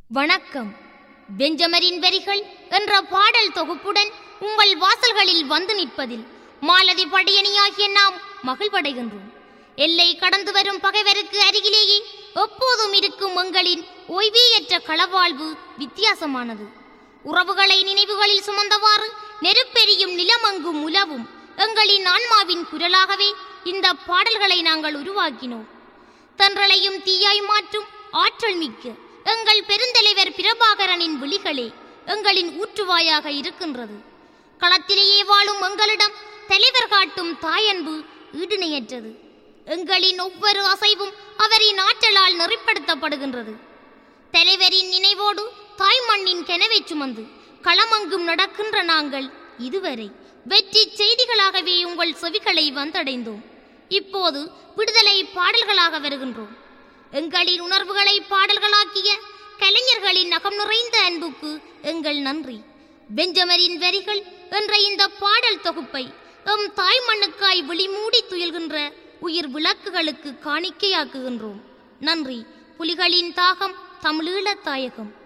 வணக்கம் பெஞ்சமரின் வரிகள் என்ற பாடல் தொகுப்புடன் உங்கள் வாசல்களில் வந்து நிற்பதில் மாலதி படையணியாகிய நாம் மகிழ்வடைகின்றோம் எல்லை கடந்து வரும் பகைவருக்கு அருகிலேயே எப்போதும் இருக்கும் எங்களின் ஓய்வேயற்ற களவாழ்வு வித்தியாசமானது உறவுகளை நினைவுகளில் சுமந்தவாறு நெருப்பெரியும் நிலமங்கும் உலவும் எங்களின் ஆன்மாவின் குரலாகவே இந்த பாடல்களை நாங்கள் உருவாக்கினோம் தென்றலையும் தீயாய் மாற்றும் ஆற்றல் மிக்க எங்கள் பெருந்தலைவர் பிரபாகரனின் விழிகளே எங்களின் ஊற்றுவாயாக இருக்கின்றது களத்திலேயே வாழும் எங்களிடம் தலைவர் காட்டும் தாயன்பு ஈடுணையற்றது எங்களின் ஒவ்வொரு அசைவும் அவரின் ஆற்றலால் நெறிப்படுத்தப்படுகின்றது தலைவரின் நினைவோடு தாய் மண்ணின் கெனவை சுமந்து களமங்கும் நடக்கின்ற நாங்கள் இதுவரை வெற்றி செய்திகளாகவே உங்கள் செவிகளை வந்தடைந்தோம் இப்போது விடுதலை பாடல்களாக வருகின்றோம் எங்களின் உணர்வுகளை பாடல்களாக்கிய கலைஞர்களின் நகம் நிறைந்த அன்புக்கு எங்கள் நன்றி பெஞ்சமரின் வரிகள் என்ற இந்த பாடல் தொகுப்பை எம் தாய் மண்ணுக்காய் விழிமூடி துயில்கின்ற உயிர் விளக்குகளுக்கு காணிக்கையாக்குகின்றோம் நன்றி புலிகளின் தாகம் தமிழீழ தாயகம்